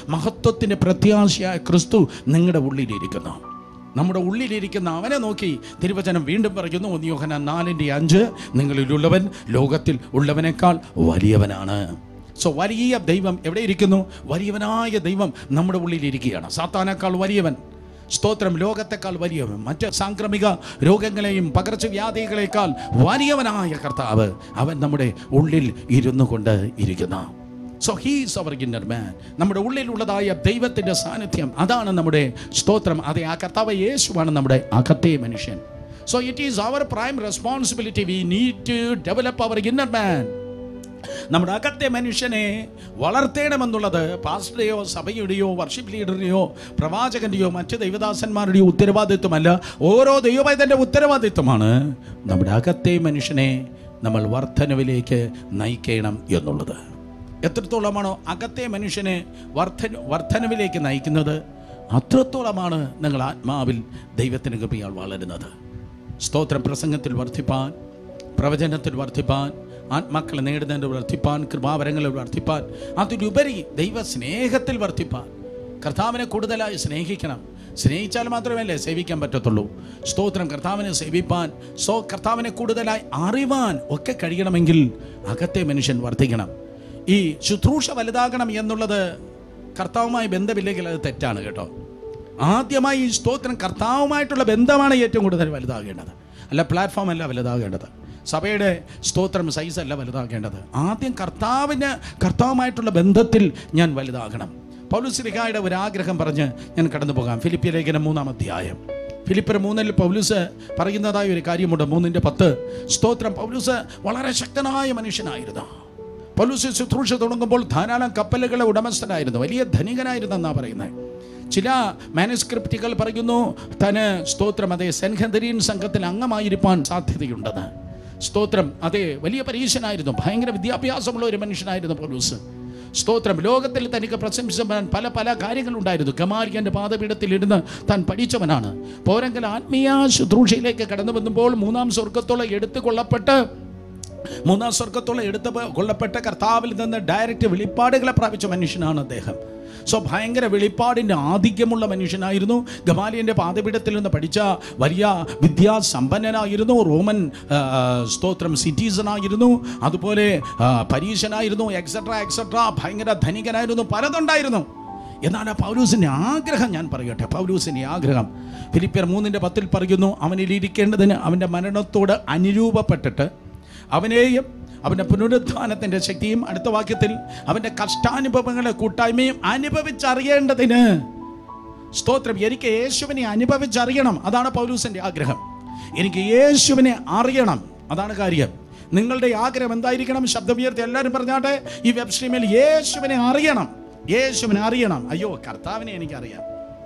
മഹത്വത്തിൻ്റെ പ്രത്യാശയായ ക്രിസ്തു നിങ്ങളുടെ ഉള്ളിലിരിക്കുന്നു നമ്മുടെ ഉള്ളിലിരിക്കുന്ന അവനെ നോക്കി തിരുവചനം വീണ്ടും പറയുന്നു ഒന്ന് യോഹന നാലിൻ്റെ അഞ്ച് നിങ്ങളിലുള്ളവൻ ലോകത്തിൽ ഉള്ളവനേക്കാൾ വലിയവനാണ് സോ വലിയ ദൈവം എവിടെ ഇരിക്കുന്നു വലിയവനായ ദൈവം നമ്മുടെ ഉള്ളിലിരിക്കുകയാണ് സാത്താനേക്കാൾ വലിയവൻ സ്തോത്രം ലോകത്തെക്കാൾ വലിയവൻ മറ്റ് സാംക്രമിക രോഗങ്ങളെയും പകർച്ചവ്യാധികളെക്കാൾ വലിയവനായ കർത്താവ് അവൻ നമ്മുടെ ഉള്ളിൽ ഇരുന്നു കൊണ്ട് ഇരിക്കുന്ന so he's our inner man നമ്മുടെ ഉള്ളിലുള്ളതായ ദൈവത്തിൻ്റെ സാന്നിധ്യം അതാണ് നമ്മുടെ സ്തോത്രം അതെ ആ കർത്താവ് യേശുവാണ് നമ്മുടെ അകത്തെ മനുഷ്യൻ so it is our prime responsibility we need to develop our inner man നമ്മുടെ അകത്തെ മനുഷ്യനെ വളർത്തേണമെന്നുള്ളത് പാസ്റ്ററുടെയോ സഭയുടെയോ വർഷിപ്പ് ലീഡറുടെയോ പ്രവാചകന്റെയോ മറ്റ് ദൈവദാസന്മാരുടെയോ ഉത്തരവാദിത്വമല്ല ഓരോ ദൈവവൈദ്യൻ്റെ ഉത്തരവാദിത്വമാണ് നമ്മുടെ അകത്തെ മനുഷ്യനെ നമ്മൾ വർധനവിലേക്ക് നയിക്കണം എന്നുള്ളത് എത്രത്തോളമാണോ അകത്തെ മനുഷ്യനെ വർധന വർധനവിലേക്ക് നയിക്കുന്നത് അത്രത്തോളമാണ് നിങ്ങൾ ആത്മാവിൽ ദൈവത്തിന് കൃപയാൽ വളരുന്നത് സ്തോത്രം പ്രസംഗത്തിൽ വർദ്ധിപ്പാൻ പ്രവചനത്തിൽ വർദ്ധിപ്പാൻ ആത്മാക്കളെ നേടുന്നതിൽ വർദ്ധിപ്പാൻ കൃപാവരങ്ങളിൽ വർദ്ധിപ്പാൻ അതിലുപരി ദൈവ സ്നേഹത്തിൽ വർദ്ധിപ്പാൻ കർത്താവിനെ കൂടുതലായി സ്നേഹിക്കണം സ്നേഹിച്ചാൽ മാത്രമല്ലേ സേവിക്കാൻ പറ്റത്തുള്ളൂ സ്തോത്രം കർത്താവിനെ സേവിപ്പാൻ സോ കർത്താവിനെ കൂടുതലായി അറിവാൻ ഒക്കെ കഴിയണമെങ്കിൽ അകത്തെ മനുഷ്യൻ വർദ്ധിക്കണം ഈ ശുശ്രൂഷ വലുതാകണം എന്നുള്ളത് കർത്താവുമായി ബന്ധമില്ലെങ്കിൽ അത് തെറ്റാണ് കേട്ടോ ആദ്യമായി ഈ സ്തോത്രം കർത്താവുമായിട്ടുള്ള ബന്ധമാണ് ഏറ്റവും കൂടുതൽ വലുതാകേണ്ടത് അല്ല പ്ലാറ്റ്ഫോം അല്ല വലുതാകേണ്ടത് സഭയുടെ സ്തോത്രം സൈസ് അല്ല വലുതാകേണ്ടത് ആദ്യം കർത്താവിന് കർത്താവുമായിട്ടുള്ള ബന്ധത്തിൽ ഞാൻ വലുതാകണം പൗലുസിലിഹായുടെ ഒരു ആഗ്രഹം പറഞ്ഞ് ഞാൻ കടന്നു പോകാം ഫിലിപ്പിയ ലേഖനം മൂന്നാം അധ്യായം ഫിലിപ്പർ മൂന്നിൽ പൗലുസ് പറയുന്നതായ ഒരു കാര്യമുണ്ട് മൂന്നിൻ്റെ പത്ത് സ്തോത്രം പൗലുസ് വളരെ ശക്തനായ മനുഷ്യനായിരുന്നു പൗലൂസ് ശുശ്രൂഷ തുടങ്ങുമ്പോൾ ധാരാളം കപ്പലുകളെ ഉടമസ്ഥനായിരുന്നു വലിയ ധനികനായിരുന്നു എന്നാണ് പറയുന്നത് ചില മാനുസ്ക്രിപ്റ്റുകൾ പറയുന്നു തന് സ്തോത്രം അതെ സെൻഹദരീൻ സംഘത്തിൽ അംഗമായിരിക്കാൻ സാധ്യതയുണ്ടെന്ന് സ്തോത്രം അതെ വലിയ പരീക്ഷനായിരുന്നു ഭയങ്കര വിദ്യാഭ്യാസമുള്ള ഒരു മനുഷ്യനായിരുന്നു പൗലൂസ് സ്തോത്രം ലോകത്തിൽ തനിക്ക് പ്രശംസിക്കാൻ പല പല കാര്യങ്ങളുണ്ടായിരുന്നു ഗമാലിയൻ്റെ പാദപീഠത്തിൽ ഇരുന്ന് താൻ പഠിച്ചവനാണ് പോരെങ്കിൽ ആത്മീയ ശുശ്രൂഷയിലേക്ക് കടന്നു വന്നുമ്പോൾ മൂന്നാം സ്വർഗത്തോളം എടുത്തു കൊള്ളപ്പെട്ട് മൂന്നാം സ്വർഗത്തോളം എടുത്ത് കൊള്ളപ്പെട്ട കർത്താവിൽ നിന്ന് ഡയറക്റ്റ് വെളിപ്പാടുകളെ പ്രാപിച്ച മനുഷ്യനാണ് അദ്ദേഹം സോ ഭയങ്കര വെളിപ്പാടിൻ്റെ ആധിക്യമുള്ള മനുഷ്യനായിരുന്നു ഗമാലിയൻ്റെ പാതപീഠത്തിൽ നിന്ന് പഠിച്ച വലിയ വിദ്യാസമ്പന്നനായിരുന്നു റോമൻ ആ, സ്തോത്രം സിറ്റീസണായിരുന്നു അതുപോലെ ആ, പരീശനായിരുന്നു എക്സെട്ര എക്സെട്ര ഭയങ്കര ധനികനായിരുന്നു പലതുണ്ടായിരുന്നു എന്നാൽ ആ പൗലൂസിൻ്റെ ആഗ്രഹം ഞാൻ പറയട്ടെ പൗലൂസിൻ്റെ ആഗ്രഹം ഫിലിപ്പിയർ മൂന്നിൻ്റെ പത്തിൽ പറയുന്നു അവനിലിരിക്കേണ്ടതിന് അവൻ്റെ മരണത്തോട് അനുരൂപപ്പെട്ടിട്ട് അവനെയും അവൻ്റെ പുനരുത്ഥാനത്തിൻ്റെ ശക്തിയും അടുത്ത വാക്യത്തിൽ അവൻ്റെ കഷ്ടാനുഭവങ്ങളെ കൂട്ടായ്മയും അനുഭവിച്ചറിയേണ്ടതിന് സ്തോത്രം എനിക്ക് യേശുവിനെ അനുഭവിച്ചറിയണം അതാണ് പൗലൂസിൻ്റെ ആഗ്രഹം എനിക്ക് യേശുവിനെ അറിയണം അതാണ് കാര്യം നിങ്ങളുടെ ആഗ്രഹം എന്തായിരിക്കണം ശബ്ദമുയർത്തി എല്ലാവരും പറഞ്ഞാട്ടെ ഈ വെബ് സ്ട്രീമിൽ യേശുവിനെ അറിയണം യേശുവിനെ അറിയണം അയ്യോ കർത്താവിനെ എനിക്കറിയാം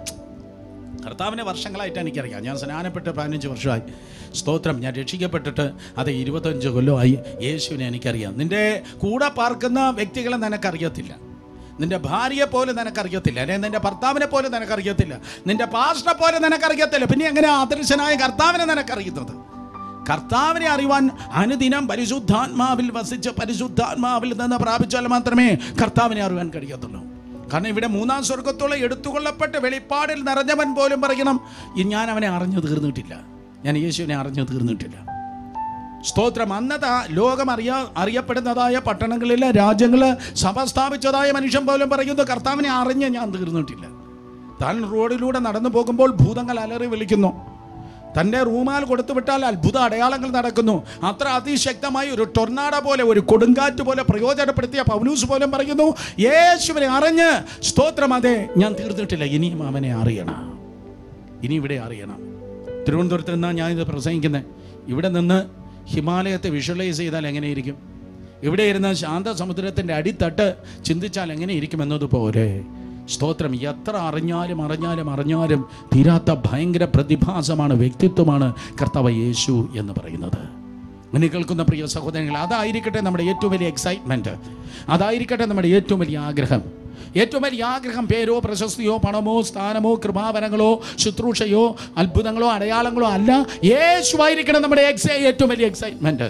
കർത്താവിനെ വർഷങ്ങളായിട്ട് എനിക്കറിയാം ഞാൻ സ്നാനപ്പെട്ട് പതിനഞ്ച് വർഷമായി സ്തോത്രം ഞാൻ രക്ഷിക്കപ്പെട്ടിട്ട് അത് ഇരുപത്തഞ്ച് കൊല്ലമായി യേശുവിനെ എനിക്കറിയാം നിന്റെ കൂടെ പാർക്കുന്ന വ്യക്തികളെ നിനക്കറിയത്തില്ല നിന്റെ ഭാര്യയെ പോലെ നിനക്കറിയത്തില്ല അല്ലെങ്കിൽ നിന്റെ ഭർത്താവിനെ പോലെ നിനക്കറിയത്തില്ല നിന്റെ പാസ്റ്ററെ പോലെ നിനക്കറിയത്തില്ല പിന്നെ എങ്ങനെ അദൃശ്യനായ കർത്താവിനെ നിനക്കറിയുന്നത് കർത്താവിനെ അറിവാൻ അനുദിനം പരിശുദ്ധാത്മാവിൽ വസിച്ച് പരിശുദ്ധാത്മാവിൽ നിന്ന് പ്രാപിച്ചാൽ മാത്രമേ കർത്താവിനെ അറിവാൻ കഴിയത്തുള്ളൂ കാരണം ഇവിടെ മൂന്നാം സ്വർഗത്തോളം എടുത്തുകൊള്ളപ്പെട്ട് വെളിപ്പാടിൽ നിറഞ്ഞവൻ പോലും പറയണം "ഈ ഞാൻ അവനെ അറിഞ്ഞു തീർന്നിട്ടില്ല ഞാൻ യേശുവിനെ അറിഞ്ഞു തീർന്നിട്ടില്ല സ്തോത്രം അന്നത്തെ ആ ലോകം അറിയാ അറിയപ്പെടുന്നതായ പട്ടണങ്ങളിൽ രാജ്യങ്ങൾ സഭ സ്ഥാപിച്ചതായ മനുഷ്യൻ പോലും പറയുന്നു കർത്താവിനെ അറിഞ്ഞ് ഞാൻ തീർന്നിട്ടില്ല താൻ റോഡിലൂടെ നടന്നു പോകുമ്പോൾ ഭൂതങ്ങൾ അലറി വിളിക്കുന്നു തൻ്റെ റൂമാൽ കൊടുത്തു വിട്ടാൽ അത്ഭുത അടയാളങ്ങൾ നടക്കുന്നു അത്ര അതിശക്തമായി ഒരു ടൊർണാഡോ പോലെ ഒരു കൊടുങ്കാറ്റ് പോലെ പ്രയോജനപ്പെടുത്തിയ പൗലൂസ് പോലും പറയുന്നു യേശുവിനെ അറിഞ്ഞ് സ്തോത്രം അതെ ഞാൻ തീർന്നിട്ടില്ല ഇനിയും അവനെ അറിയണം ഇനി ഇവിടെ അറിയണം തിരുവനന്തപുരത്ത് നിന്നാണ് ഞാനിത് പ്രസംഗിക്കുന്നത് ഇവിടെ നിന്ന് ഹിമാലയത്തെ വിഷ്വലൈസ് ചെയ്താൽ എങ്ങനെയിരിക്കും ഇവിടെ ഇരുന്ന് ശാന്തസമുദ്രത്തിൻ്റെ അടിത്തട്ട് ചിന്തിച്ചാൽ എങ്ങനെ ഇരിക്കും എന്നതുപോലെ സ്തോത്രം എത്ര അറിഞ്ഞാലും അറിഞ്ഞാലും അറിഞ്ഞാലും തീരാത്ത ഭയങ്കര പ്രതിഭാസമാണ് വ്യക്തിത്വമാണ് കർത്താവ് യേശു എന്ന് പറയുന്നത് എന്നെ കേൾക്കുന്ന പ്രിയ സഹോദരങ്ങൾ അതായിരിക്കട്ടെ നമ്മുടെ ഏറ്റവും വലിയ എക്സൈറ്റ്മെൻറ്റ് അതായിരിക്കട്ടെ നമ്മുടെ ഏറ്റവും വലിയ ആഗ്രഹം ഏറ്റവും വലിയ ആഗ്രഹം പേരോ പ്രശസ്തിയോ പണമോ സ്ഥാനമോ കൃപാവരങ്ങളോ ശുശ്രൂഷയോ അത്ഭുതങ്ങളോ അടയാളങ്ങളോ അല്ല യേശുവായിരിക്കണം നമ്മുടെ എക്സൈ ഏറ്റവും വലിയ എക്സൈറ്റ്മെൻറ്റ്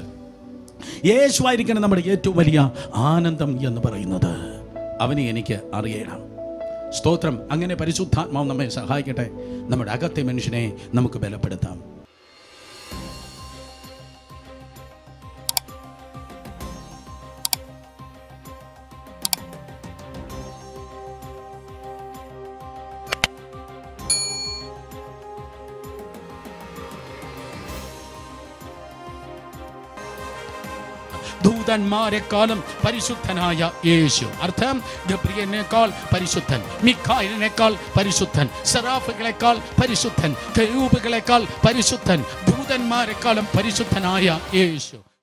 യേശുവായിരിക്കണം നമ്മുടെ ഏറ്റവും വലിയ ആനന്ദം എന്ന് പറയുന്നത് അവനെ എനിക്ക് അറിയണം സ്തോത്രം അങ്ങനെ പരിശുദ്ധാത്മാവ് നമ്മെ സഹായിക്കട്ടെ നമ്മുടെ അകത്തെ മനുഷ്യനെ നമുക്ക് ബലപ്പെടുത്താം ദൂതന്മാരെക്കാളും പരിശുദ്ധനായ യേശു അർത്ഥം ഗബ്രിയനേക്കാൾ പരിശുദ്ധൻ മിഖായിലിനേക്കാൾ പരിശുദ്ധൻ സെറാഫുകളെക്കാൾ പരിശുദ്ധൻ കരൂപുകളെക്കാൾ പരിശുദ്ധൻ ദൂതന്മാരെക്കാളും പരിശുദ്ധനായ യേശു